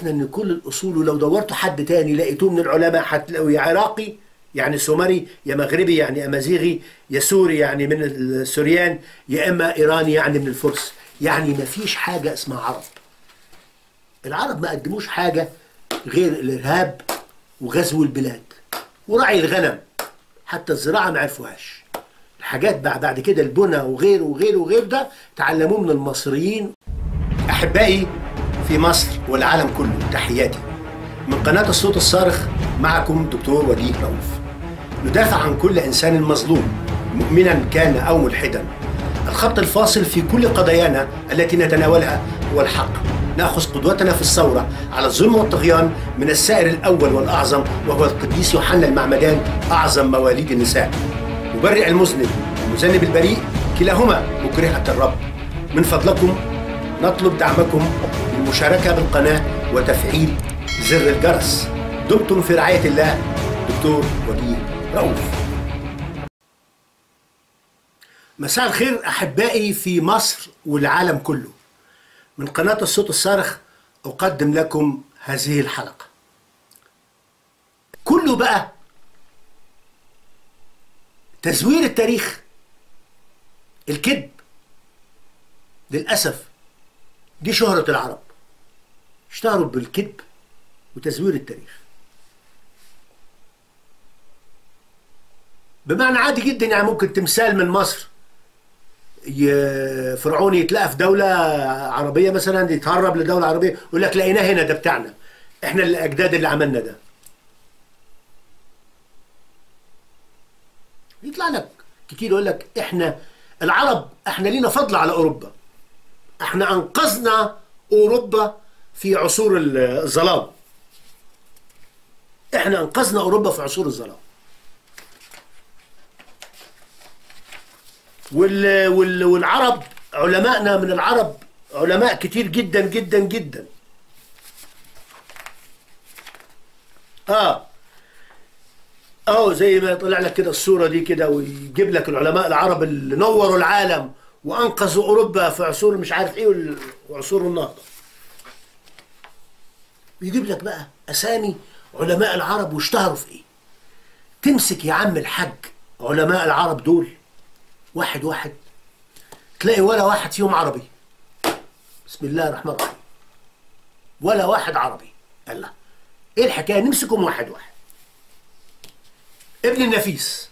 عرفنا ان كل الاصول ولو دورتوا حد تاني لقيتوه من العلماء هتلاقوا يا عراقي يعني سومري يا مغربي يعني امازيغي يا سوري يعني من السوريان يا اما ايراني يعني من الفرس يعني ما فيش حاجه اسمها عرب العرب ما قدموش حاجه غير الارهاب وغزو البلاد ورعي الغنم حتى الزراعه ما عرفوهاش الحاجات بقى بعد كده البنى وغيره وغيره وغيره ده تعلموه من المصريين احبائي في مصر والعالم كله تحياتي من قناه الصوت الصارخ معكم دكتور وليد رؤوف ندافع عن كل انسان مظلوم مؤمنا كان او ملحدا الخط الفاصل في كل قضايانا التي نتناولها هو الحق ناخذ قدوتنا في الثوره على الظلم والطغيان من السائر الاول والاعظم وهو القديس يوحنا المعمدان اعظم مواليد النساء مبرئ المذنب المذنب البريء كلاهما مكرهه الرب من فضلكم نطلب دعمكم بالمشاركه بالقناه وتفعيل زر الجرس دمتم في رعايه الله دكتور وليد رؤوف مساء الخير احبائي في مصر والعالم كله من قناه الصوت الصارخ اقدم لكم هذه الحلقه كله بقى تزوير التاريخ الكذب للاسف دي شهره العرب اشتهروا بالكذب وتزوير التاريخ بمعنى عادي جدا يعني ممكن تمثال من مصر ي- فرعوني يتلاقى في دولة عربية مثلا يتهرب لدولة عربية يقول لك لقيناه هنا ده بتاعنا احنا الأجداد اللي عملنا ده يطلع لك كتير يقول لك احنا العرب احنا لينا فضل على أوروبا احنا أنقذنا أوروبا في عصور الظلام احنا أنقذنا أوروبا في عصور الظلام وال وال والعرب علمائنا من العرب علماء كتير جدا جدا جدا اه اه زي ما طلع لك كده الصوره دي كده ويجيب لك العلماء العرب اللي نوروا العالم وانقذوا اوروبا في عصور مش عارف ايه وال- وعصور النهضه ويجيب لك بقى اسامي علماء العرب واشتهروا في ايه تمسك يا عم الحاج علماء العرب دول واحد واحد تلاقي ولا واحد فيهم عربي بسم الله الرحمن الرحيم ولا واحد عربي الله ايه الحكايه نمسكهم واحد واحد ابن النفيس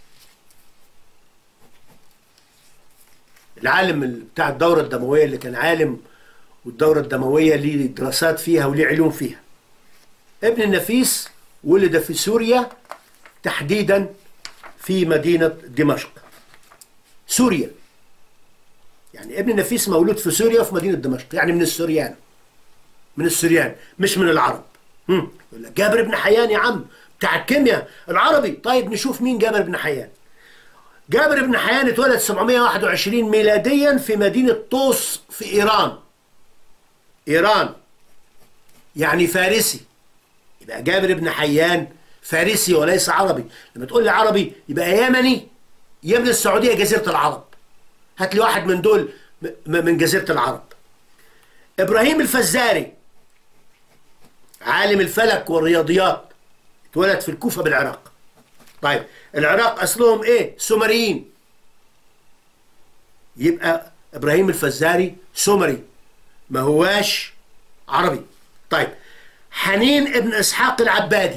العالم ال- بتاع الدورة الدموية اللي كان عالم والدورة الدموية ليه دراسات فيها وليه علوم فيها ابن النفيس ولد في سوريا تحديدا في مدينة دمشق سوريا يعني ابن نفيس مولود في سوريا في مدينة دمشق يعني من السوريان من السوريان مش من العرب هم. يقول لك جابر بن حيان يا عم بتاع الكيمياء العربي طيب نشوف مين جابر بن حيان جابر بن حيان اتولد 721 ميلاديا في مدينة طوس في إيران إيران يعني فارسي يبقى جابر بن حيان فارسي وليس عربي لما تقول لي عربي يبقى يمني يا من السعودية جزيرة العرب هات لي واحد من دول م- م- من جزيرة العرب إبراهيم الفزاري عالم الفلك والرياضيات اتولد في الكوفة بالعراق طيب العراق أصلهم إيه سومريين يبقى إبراهيم الفزاري سومري ما هواش عربي طيب حنين ابن إسحاق العبادي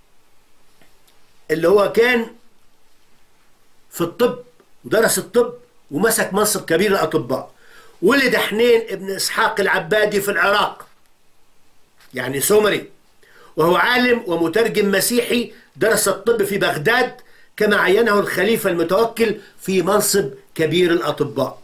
اللي هو كان في الطب ودرس الطب ومسك منصب كبير الأطباء ولد حنين ابن إسحاق العبادي في العراق يعني سومري وهو عالم ومترجم مسيحي درس الطب في بغداد كما عينه الخليفة المتوكل في منصب كبير الأطباء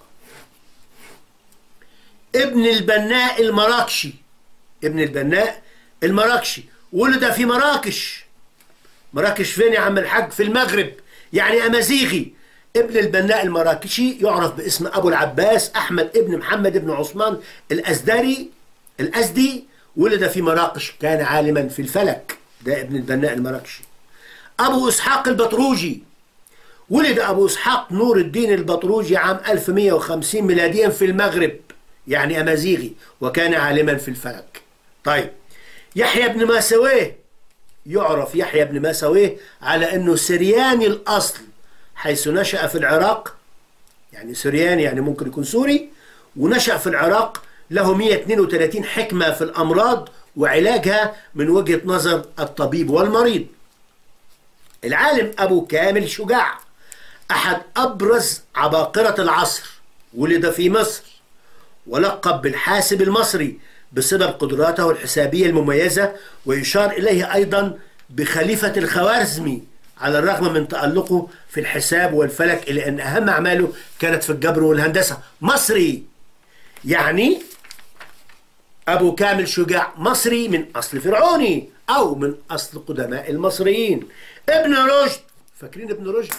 ابن البناء المراكشي ابن البناء المراكشي ولد في مراكش مراكش فين يا عم الحاج في المغرب يعني أمازيغي ابن البناء المراكشي يعرف باسم أبو العباس أحمد ابن محمد ابن عثمان الأزدري الأزدي ولد في مراكش كان عالما في الفلك ده ابن البناء المراكشي أبو إسحاق البطروجي ولد أبو إسحاق نور الدين البطروجي عام 1150 ميلاديا في المغرب يعني أمازيغي وكان عالما في الفلك طيب يحيى بن ماسويه يعرف يحيى بن ماسويه على انه سرياني الاصل حيث نشأ في العراق يعني سرياني يعني ممكن يكون سوري ونشأ في العراق له 132 حكمة في الأمراض وعلاجها من وجهة نظر الطبيب والمريض العالم أبو كامل شجاع أحد أبرز عباقرة العصر ولد في مصر ولقب بالحاسب المصري بسبب قدراته الحسابية المميزة ويشار إليه أيضا بخليفة الخوارزمي على الرغم من تألقه في الحساب والفلك إلا أن أهم أعماله كانت في الجبر والهندسة مصري يعني أبو كامل شجاع مصري من أصل فرعوني أو من أصل قدماء المصريين ابن رشد فاكرين ابن رشد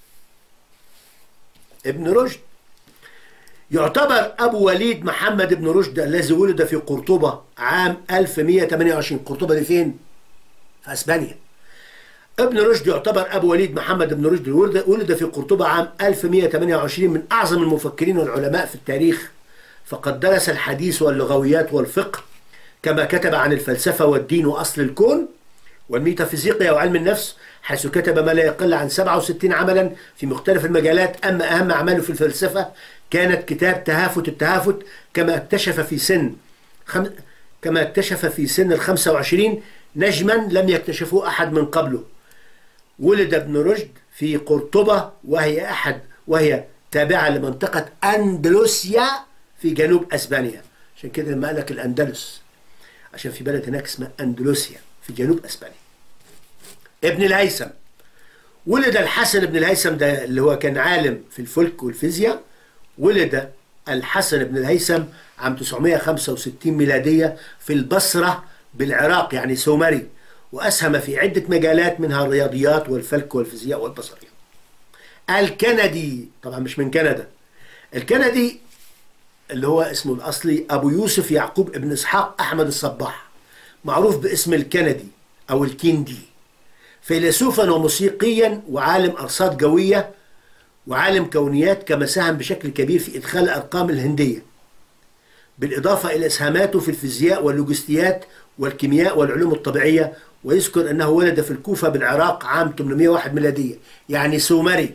ابن رشد يعتبر أبو وليد محمد بن رشد الذي ولد في قرطبة عام 1128 قرطبة دي فين؟ في أسبانيا ابن رشد يعتبر أبو وليد محمد بن رشد ولد ولد في قرطبة عام 1128 من أعظم المفكرين والعلماء في التاريخ فقد درس الحديث واللغويات والفقه كما كتب عن الفلسفة والدين وأصل الكون والميتافيزيقيا وعلم النفس حيث كتب ما لا يقل عن 67 عملا في مختلف المجالات أما أهم أعماله في الفلسفة كانت كتاب تهافت التهافت كما اكتشف في سن خم... كما اكتشف في سن ال 25 نجما لم يكتشفه أحد من قبله ولد ابن رشد في قرطبة وهي أحد وهي تابعة لمنطقة أندلسيا في جنوب أسبانيا عشان كده لما قال لك الأندلس عشان في بلد هناك اسمها أندلسيا في جنوب أسبانيا ابن الهيثم ولد الحسن بن الهيثم ده اللي هو كان عالم في الفلك والفيزياء ولد الحسن بن الهيثم عام 965 ميلادية في البصرة بالعراق يعني سومري وأسهم في عدة مجالات منها الرياضيات والفلك والفيزياء والبصرية الكندي طبعا مش من كندا الكندي اللي هو اسمه الأصلي أبو يوسف يعقوب ابن إسحاق أحمد الصباح معروف باسم الكندي أو الكندي فيلسوفا وموسيقيا وعالم أرصاد جوية وعالم كونيات كما ساهم بشكل كبير في إدخال الأرقام الهندية بالإضافة إلى إسهاماته في الفيزياء واللوجستيات والكيمياء والعلوم الطبيعية ويذكر أنه ولد في الكوفة بالعراق عام 801 ميلادية يعني سومري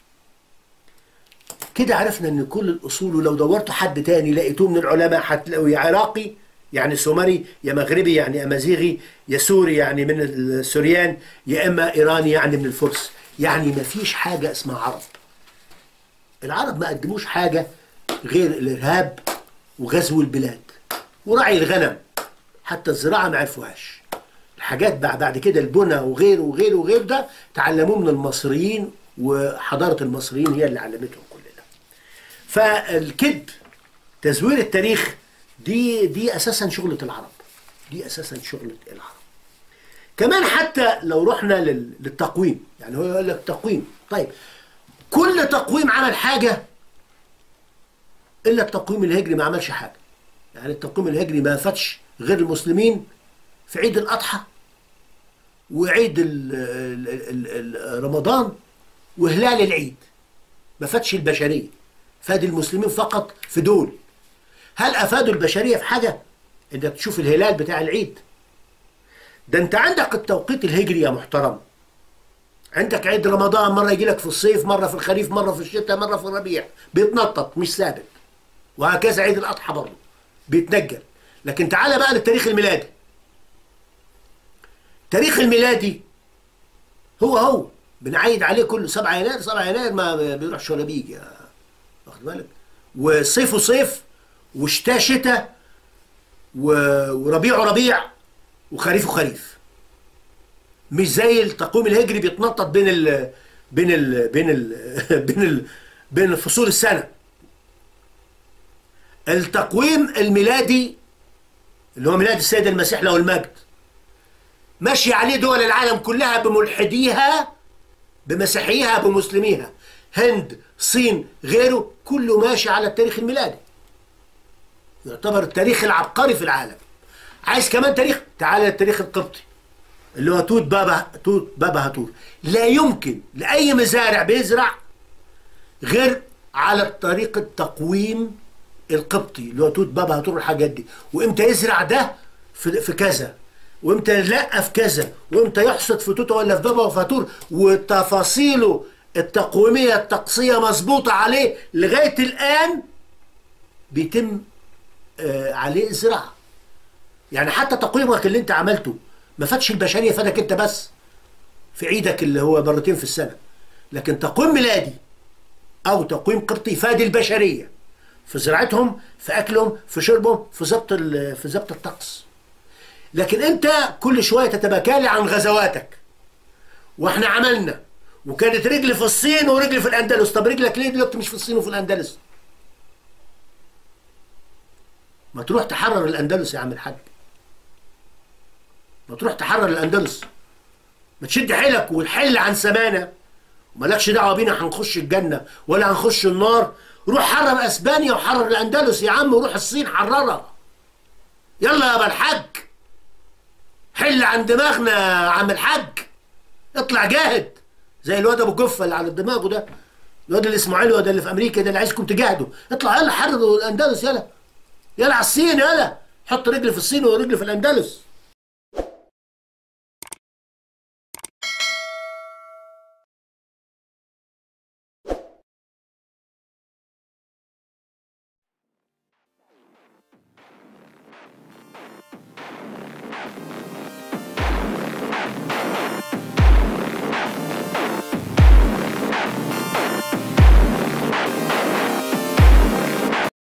كده عرفنا ان كل الاصول ولو دورت حد تاني لقيتوه من العلماء هتلاقوا يا عراقي يعني سومري يا مغربي يعني امازيغي يا سوري يعني من السوريان يا اما ايراني يعني من الفرس يعني ما فيش حاجه اسمها عرب العرب ما قدموش حاجه غير الارهاب وغزو البلاد ورعي الغنم حتى الزراعه ما عرفوهاش الحاجات بعد كده البنى وغيره وغيره وغيره ده تعلموه من المصريين وحضاره المصريين هي اللي علمتهم كل ده فالكذب تزوير التاريخ دي دي اساسا شغله العرب دي اساسا شغله العرب كمان حتى لو رحنا للتقويم يعني هو يقول لك تقويم طيب كل تقويم عمل حاجه الا التقويم الهجري ما عملش حاجه يعني التقويم الهجري ما فاتش غير المسلمين في عيد الاضحى وعيد ال ال ال رمضان وهلال العيد ما فاتش البشريه فاد المسلمين فقط في دول هل افادوا البشريه في حاجه انك تشوف الهلال بتاع العيد ده انت عندك التوقيت الهجري يا محترم عندك عيد رمضان مره يجي لك في الصيف مره في الخريف مره في الشتاء مره في الربيع بيتنطط مش ثابت وهكذا عيد الاضحى برضه بيتنجل لكن تعالى بقى للتاريخ الميلادي التاريخ الميلادي هو هو بنعيد عليه كل 7 يناير 7 يناير ما بيروحش ولا بيجي واخد بالك وصيفه صيف وشتاء شتاء وربيعه ربيع وخريفه خريف مش زي التقويم الهجري بيتنطط بين ال بين ال بين ال بين ال بين فصول السنه التقويم الميلادي اللي هو ميلاد السيد المسيح له المجد ماشي عليه دول العالم كلها بملحديها بمسيحيها بمسلميها هند صين غيره كله ماشي على التاريخ الميلادي يعتبر التاريخ العبقري في العالم عايز كمان تاريخ تعالى للتاريخ القبطي اللي هو توت بابا توت بابا هاتور لا يمكن لاي مزارع بيزرع غير على طريقه تقويم القبطي اللي هو توت بابا هاتور والحاجات دي وامتى يزرع ده في, في كذا وامتى لا في كذا وامتى يحصد في توته ولا في بابا وفاتور وتفاصيله التقويميه التقصيه مظبوطه عليه لغايه الان بيتم آه عليه الزراعه يعني حتى تقويمك اللي انت عملته ما فاتش البشريه فادك انت بس في عيدك اللي هو مرتين في السنه لكن تقويم ميلادي او تقويم قبطي فاد البشريه في زراعتهم في اكلهم في شربهم في ضبط ال- في ضبط الطقس لكن انت كل شويه تتباكالي عن غزواتك واحنا عملنا وكانت رجل في الصين ورجل في الاندلس طب رجلك ليه دلوقتي مش في الصين وفي الاندلس ما تروح تحرر الاندلس يا عم الحاج ما تروح تحرر الاندلس ما تشد حيلك وتحل عن سمانه ومالكش دعوه بينا هنخش الجنه ولا هنخش النار روح حرر اسبانيا وحرر الاندلس يا عم وروح الصين حررها يلا يا ابا الحاج حل عن دماغنا يا عم الحاج اطلع جاهد زي الواد ابو جفه اللي على دماغه ده الواد اللي اسمه علوه ده اللي في امريكا ده اللي عايزكم تجاهدوا اطلع يلا حرروا الاندلس يلا يلا على الصين يلا حط رجل في الصين ورجل في الاندلس